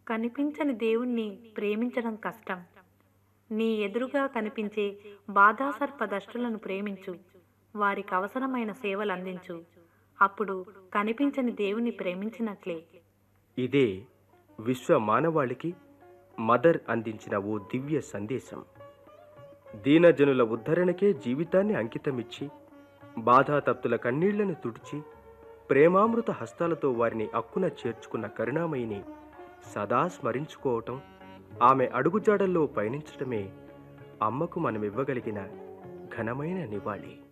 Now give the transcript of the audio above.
కనిపించని దేవుణ్ణి ప్రేమించడం కష్టం నీ ఎదురుగా కనిపించే బాధాసర్పదష్టులను ప్రేమించు వారికి అవసరమైన సేవలు అందించు అప్పుడు కనిపించని దేవుని ప్రేమించినట్లే ఇదే విశ్వ మానవాళికి మదర్ అందించిన ఓ దివ్య సందేశం దీనజనుల ఉద్ధరణకే జీవితాన్ని అంకితమిచ్చి బాధాతప్తుల కన్నీళ్లను తుడిచి ప్రేమామృత హస్తాలతో వారిని అక్కున చేర్చుకున్న కరుణామయిని సదా స్మరించుకోవటం ఆమె అడుగుజాడల్లో పయనించటమే అమ్మకు మనమివ్వగలిగిన ఘనమైన నివాళి